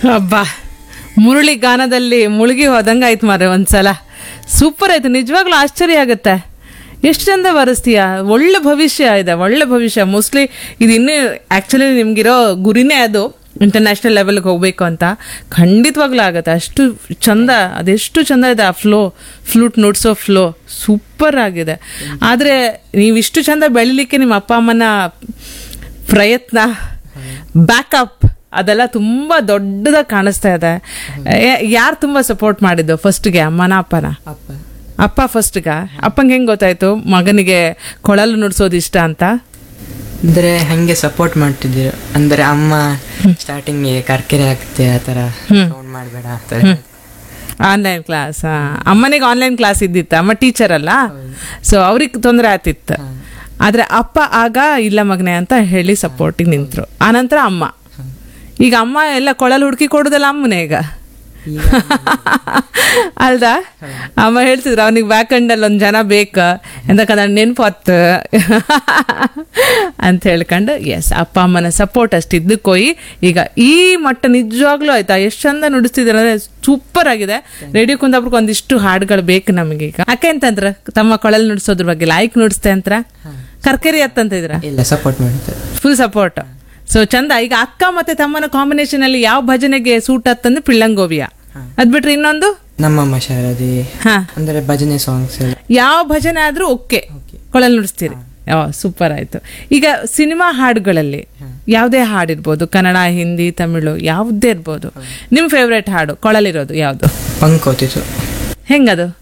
ಅಬ್ಬಾ ಮುರಳಿ ಗಾನದಲ್ಲಿ ಮುಳುಗಿ ಹೋದಂಗೆ ಆಯ್ತು ಮಾರೆ ಒಂದ್ಸಲ ಸೂಪರ್ ಆಯ್ತು ನಿಜವಾಗ್ಲೂ ಆಶ್ಚರ್ಯ ಆಗುತ್ತೆ ಎಷ್ಟು ಚಂದ ಬರೆಸ್ತೀಯ ಒಳ್ಳೆ ಭವಿಷ್ಯ ಇದೆ ಒಳ್ಳೆ ಭವಿಷ್ಯ ಮೋಸ್ಟ್ಲಿ ಇದು ಇನ್ನೂ ಆ್ಯಕ್ಚುಲಿ ನಿಮ್ಗಿರೋ ಗುರಿನೇ ಅದು ಇಂಟರ್ನ್ಯಾಷನಲ್ ಲೆವೆಲ್ಗೆ ಹೋಗ್ಬೇಕು ಅಂತ ಖಂಡಿತವಾಗ್ಲೂ ಆಗುತ್ತೆ ಅಷ್ಟು ಚಂದ ಅದೆಷ್ಟು ಚಂದ ಇದೆ ಆ ಫ್ಲೋ ಫ್ಲೂಟ್ ನುಡ್ಸೋ ಫ್ಲೋ ಸೂಪರ್ ಆಗಿದೆ ಆದರೆ ನೀವಿಷ್ಟು ಚಂದ ಬೆಳಿಲಿಕ್ಕೆ ನಿಮ್ಮ ಅಪ್ಪ ಅಮ್ಮನ ಪ್ರಯತ್ನ ಬ್ಯಾಕಪ್ ಅದೆಲ್ಲ ತುಂಬಾ ದೊಡ್ಡದಾಗಿ ಕಾಣಿಸ್ತಾ ಇದೆ ಯಾರು ತುಂಬಾ ಸಪೋರ್ಟ್ ಮಾಡಿದ್ದು ಫಸ್ಟ್ಗೆ ಅಮ್ಮನ ಅಪ್ಪನ ಅಪ್ಪ ಅಪ್ಪ ಫಸ್ಟ್ಗ ಅಪ್ಪಂಗೆ ಹೆಂಗ್ ಗೊತ್ತಾಯ್ತು ಮಗನಿಗೆ ಕೊಳಲು ನುಡ್ಸೋದು ಇಷ್ಟ ಅಂತ ಅಂದ್ರೆ ಹಂಗೆ ಸಪೋರ್ಟ್ ಮಾಡ್ತಿದ್ರು ಅಂದ್ರೆ ಅಮ್ಮ ಸ್ಟಾರ್ಟಿಂಗ್ ಕರ್ಕೆರೆ ಆಗ್ತೆ ಆ ಥರ ಸೌಂಡ್ ಮಾಡಬೇಡ ಆ ಥರ ಆನ್ಲೈನ್ ಕ್ಲಾಸ್ ಅಮ್ಮನಿಗೆ ಆನ್ಲೈನ್ ಕ್ಲಾಸ್ ಇದ್ದಿತ್ತ ಅಮ್ಮ ಟೀಚರ್ ಅಲ್ಲ ಸೊ ಅವ್ರಿಗೆ ತೊಂದರೆ ಆತಿತ್ತು ಆದ್ರೆ ಅಪ್ಪ ಆಗ ಇಲ್ಲ ಮಗನೆ ಅಂತ ಹೇಳಿ ಸಪೋರ್ಟಿಗೆ ನಿಂತ್ರು ಆನಂತರ ಅಮ್ಮ ಈಗ ಅಮ್ಮ ಎಲ್ಲ ಕೊಳಲು ಹುಡುಕಿ ಕೊಡುದಲ್ಲ ಅಮ್ಮನೇ ಈಗ ಈಗ ಅಲ್ದಾ ಅಮ್ಮ ಹೇಳ್ತಿದ್ರು ಅವನಿಗೆ ಬ್ಯಾಕ್ ಅಲ್ಲಿ ಒಂದು ಜನ ಬೇಕ ಎಂದಕ್ಕಂದ್ರೆ ನೆನ್ಪು ಹೊತ್ತು ಅಂತ ಹೇಳ್ಕೊಂಡು ಎಸ್ ಅಪ್ಪ ಅಮ್ಮನ ಸಪೋರ್ಟ್ ಅಷ್ಟು ಇದ್ದಕ್ಕೋಯಿ ಈಗ ಈ ಮಟ್ಟ ನಿಜವಾಗ್ಲೂ ಆಯ್ತಾ ಎಷ್ಟು ಚಂದ ನುಡಿಸ್ತಿದ್ದಾರೆ ಅಂದ್ರೆ ಸೂಪರ್ ಆಗಿದೆ ರೇಡಿಯೋ ಕುಂದಾಪುರಕ್ಕೆ ಒಂದಿಷ್ಟು ಹಾಡುಗಳು ಬೇಕು ನಮಗೆ ಈಗ ಯಾಕೆ ಅಂತಂದ್ರ ತಮ್ಮ ಕೊಳಲ್ ನುಡಿಸೋದ್ರ ಬಗ್ಗೆ ಲಾಯ್ಕ್ ನುಡಿಸ್ತೆ ಅಂತ ಕರ್ಕರಿ ಅತ್ತಂತಿದ್ರ ಇಲ್ಲ ಸಪೋರ್ಟ್ ಮಾಡ್ತಾರೆ ಫುಲ್ ಸಪೋರ್ಟ್ ಸೊ ಚಂದ ಈಗ ಅಕ್ಕ ಮತ್ತೆ ತಮ್ಮನ ಕಾಂಬಿನೇಷನ್ ಅಲ್ಲಿ ಯಾವ ಭಜನೆಗೆ ಸೂಟ್ ಆತಂದ್ರೆ ಪಿಳ್ಳಂಗೋವಿಯ ಅದ್ ಬಿಟ್ರೆ ಇನ್ನೊಂದು ನಮ್ಮಮ್ಮ ಶಾರದಿ ಹಾ ಅಂದ್ರೆ ಭಜನೆ ಸಾಂಗ್ಸ್ ಎಲ್ಲ ಯಾವ ಭಜನೆ ಆದ್ರೂ ಓಕೆ ಕೊಳಲ್ ನುಡಿಸ್ತೀರಿ ಸೂಪರ್ ಆಯ್ತು ಈಗ ಸಿನಿಮಾ ಹಾಡುಗಳಲ್ಲಿ ಯಾವುದೇ ಹಾಡಿರ್ಬೋದು ಕನ್ನಡ ಹಿಂದಿ ತಮಿಳು ಯಾವುದೇ ಇರ್ಬೋದು ನಿಮ್ ಫೇವ್ರೇಟ್ ಹಾಡು ಕೊಳಲಿರೋದು ಯಾವ್ದು ಪಂಕ್ ಓದಿತು ಹೆಂಗದು